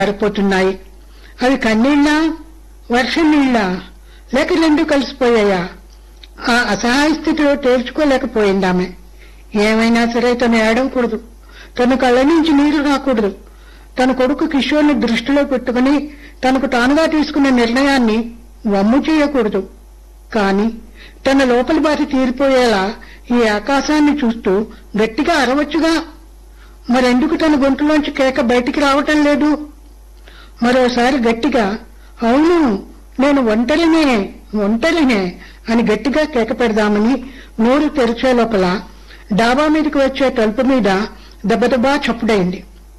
పారిపోతున్నాయి అవి కన్నీళ్ళా వర్షం నీళ్ళా లేక రెండు కలిసిపోయాయా ఆ అసహాయ స్థితిలో తేల్చుకోలేకపోయిందామె ఏమైనా సరే తను ఏడవకూడదు తన కళ్ళ నుంచి నీరు రాకూడదు తన కొడుకు కిషోర్ని దృష్టిలో పెట్టుకుని తనకు తానుగా తీసుకున్న నిర్ణయాన్ని వమ్ము చేయకూడదు కాని తన లోపలి బాధ తీరిపోయేలా ఈ ఆకాశాన్ని చూస్తూ గట్టిగా అరవచ్చుగా మరెందుకు తన గొంతులోంచి కేక బయటికి రావటం లేదు మరోసారి గట్టిగా అవును నేను ఒంటరినే ఒంటరినే అని గట్టిగా కేక పెడదామని నోరు తెరిచే లోపల డాబా మీదకి వచ్చే తలుపు మీద దెబ్బదెబ్బా చప్పుడైంది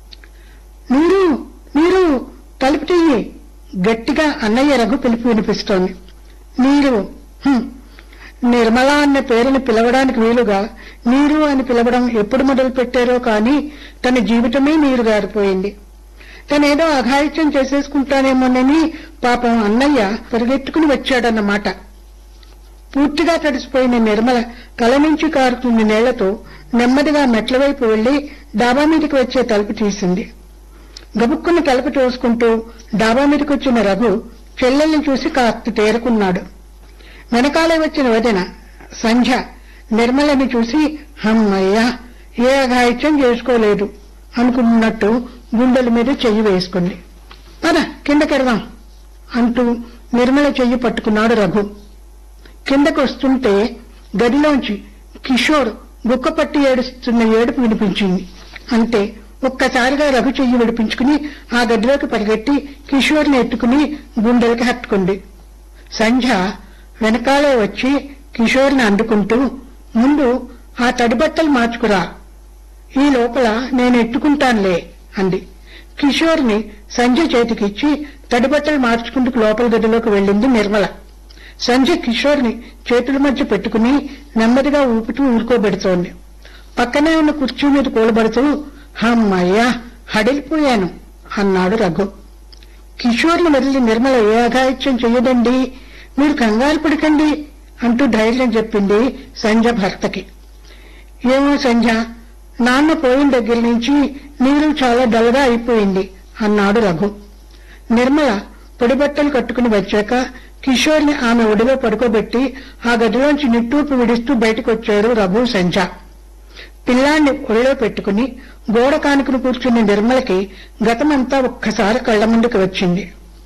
నీరు నీరు తలుపు తీయి గట్టిగా అన్నయ్య రఘు పిలుపు వినిపిస్తోంది నీరు హ్మ్. నిర్మల అన్న పేరుని పిలవడానికి వీలుగా నీరు అని పిలవడం ఎప్పుడు మొదలు పెట్టారో కానీ తన జీవితమే నీరు గారిపోయింది తనేదో అఘాయిత్యం చేసేసుకుంటానేమోనని పాపం అన్నయ్య పరిగెత్తుకుని వచ్చాడన్నమాట పూర్తిగా తడిసిపోయిన నిర్మల కల నుంచి కారుతున్న నీళ్లతో నెమ్మదిగా మెట్ల వైపు వెళ్లి డాబా మీదకి వచ్చే తలుపు తీసింది గబుక్కున్న తలుపు తోసుకుంటూ డాబా మీదకి వచ్చిన రఘు చెల్లెల్ని చూసి కాస్త తేరుకున్నాడు వెనకాలే వచ్చిన వదిన సంధ్య నిర్మలని చూసి హమ్మయ్యా ఏ అఘాయిత్యం చేసుకోలేదు అనుకున్నట్టు గుండెల మీద చెయ్యి వేసుకుంది పద కిందకెడదాం అంటూ నిర్మల చెయ్యి పట్టుకున్నాడు రఘు కిందకు వస్తుంటే గదిలోంచి కిషోర్ గుక్కపట్టి ఏడుస్తున్న ఏడుపు వినిపించింది అంటే ఒక్కసారిగా రఘు చెయ్యి విడిపించుకుని ఆ గదిలోకి పరిగెట్టి కిషోర్ని ఎత్తుకుని గుండెలకి హత్తుకుంది సంధ్య వెనకాలే వచ్చి కిషోర్ని అందుకుంటూ ముందు ఆ తడిబట్టలు మార్చుకురా ఈ లోపల నేను ఎత్తుకుంటానులే అంది కిషోర్ని సంజయ్ చేతికిచ్చి తడిబట్టలు మార్చుకుంటూ లోపల గదిలోకి వెళ్ళింది నిర్మల సంజయ్ కిషోర్ని చేతుల మధ్య పెట్టుకుని నెమ్మదిగా ఊపుతూ ఊరుకోబెడుతోంది పక్కనే ఉన్న కుర్చీ మీద కూలబడుతూ హమ్మయ్యా హడిలిపోయాను అన్నాడు రఘు కిషోర్ని వదిలి నిర్మల ఏ అఘాయిత్యం చెయ్యదండి మీరు కంగారు పడకండి అంటూ ధైర్యం చెప్పింది సంజ భర్తకి ఏమో సంజ నాన్న పోయిన దగ్గర నుంచి నీరు చాలా డల్గా అయిపోయింది అన్నాడు రఘు నిర్మల పొడి బట్టలు కట్టుకుని వచ్చాక కిషోర్ని ఆమె ఒడిలో పడుకోబెట్టి ఆ గదిలోంచి నిట్టూర్పు విడుస్తూ బయటకు వచ్చారు రఘు సంజ పిల్లాన్ని ఒడిలో పెట్టుకుని గోడ కానుకుని కూర్చున్న నిర్మలకి గతమంతా ఒక్కసారి కళ్ల ముందుకు వచ్చింది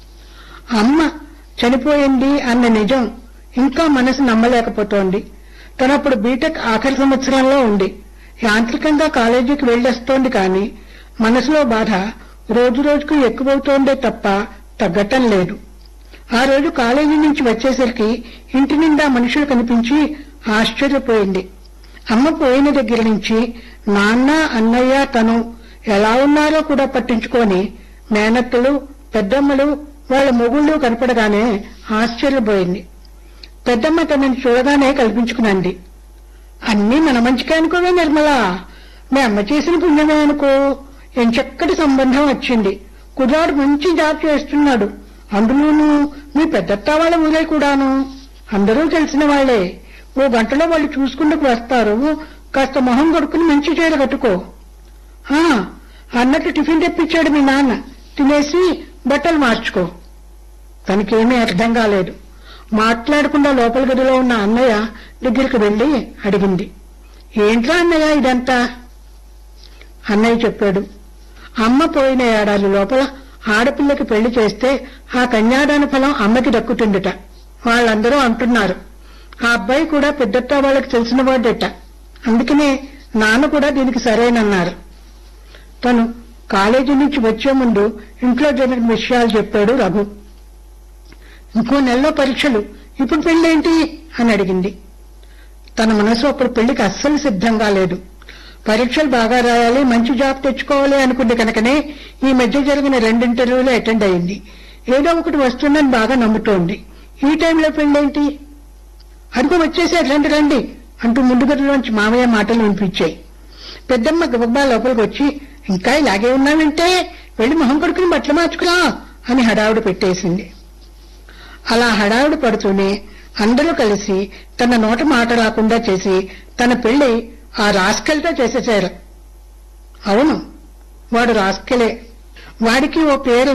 అమ్మ చనిపోయింది అన్న నిజం ఇంకా మనసు నమ్మలేకపోతోంది తనప్పుడు బీటెక్ ఆఖరి సంవత్సరంలో ఉంది యాంత్రికంగా కాలేజీకి వెళ్ళొస్తోంది కాని మనసులో బాధ రోజు రోజుకు ఎక్కువవుతోందే తప్ప తగ్గటం లేదు ఆ రోజు కాలేజీ నుంచి వచ్చేసరికి ఇంటి నిండా మనుషులు కనిపించి ఆశ్చర్యపోయింది అమ్మ పోయిన దగ్గర నుంచి నాన్న అన్నయ్య తను ఎలా ఉన్నారో కూడా పట్టించుకొని మేనత్తలు పెద్దమ్మలు వాళ్ళ మొగుళ్ళు కనపడగానే ఆశ్చర్యపోయింది పెద్దమ్మ తనని చూడగానే కల్పించుకునంది అన్నీ మన మంచికే అనుకోవే నిర్మల మీ అమ్మ చేసిన పుణ్యమే అనుకో ఎంచక్కటి సంబంధం వచ్చింది కుర్రాడు మంచి జాబ్ చేస్తున్నాడు అందులోనూ మీ పెద్దత్త వాళ్ళ ఊరే కూడాను అందరూ తెలిసిన వాళ్లే ఓ గంటలో వాళ్ళు చూసుకుంటూ వస్తారు కాస్త మొహం కొడుకుని మంచి చీర కట్టుకో ఆ, అన్నట్టు టిఫిన్ తెప్పించాడు మీ నాన్న తినేసి బట్టలు మార్చుకో తనకేమీ అర్థం కాలేదు మాట్లాడకుండా లోపల గదిలో ఉన్న అన్నయ్య దగ్గరికి వెళ్లి అడిగింది ఏంట్రా అన్నయ్య ఇదంతా అన్నయ్య చెప్పాడు అమ్మ పోయిన ఏడాది లోపల ఆడపిల్లకి పెళ్లి చేస్తే ఆ కన్యాదాన ఫలం అమ్మకి దక్కుతుందట వాళ్ళందరూ అంటున్నారు ఆ అబ్బాయి కూడా పెద్దత్త వాళ్ళకి తెలిసిన వాడట అందుకనే నాన్న కూడా దీనికి సరేనన్నారు తను కాలేజీ నుంచి వచ్చే ముందు ఇంట్లో జరిగిన విషయాలు చెప్పాడు రఘు ఇంకో నెలలో పరీక్షలు ఇప్పుడు పెళ్ళేంటి అని అడిగింది తన మనసు అప్పుడు పెళ్లికి అస్సలు సిద్ధంగా లేదు పరీక్షలు బాగా రాయాలి మంచి జాబ్ తెచ్చుకోవాలి అనుకుంది కనుకనే ఈ మధ్య జరిగిన రెండు ఇంటర్వ్యూలు అటెండ్ అయింది ఏదో ఒకటి వస్తుందని బాగా నమ్ముతోంది ఈ టైంలో పెళ్ళేంటి అదిగో వచ్చేసారు రండి రండి అంటూ ముందు గదిలోంచి మామయ్య మాటలు వినిపించాయి పెద్దమ్మ గబబ్బా లోపలికి వచ్చి ఇంకా ఇలాగే ఉన్నావంటే వెళ్ళి మొహం కొడుకుని బట్టలు మార్చుకురా అని హడావుడు పెట్టేసింది అలా హడావుడి పడుతూనే అందరూ కలిసి తన నోట మాట రాకుండా చేసి తన పెళ్లి ఆ రాస్కెల్తో చేసేశారు అవును వాడు రాస్కెలే వాడికి ఓ పేరు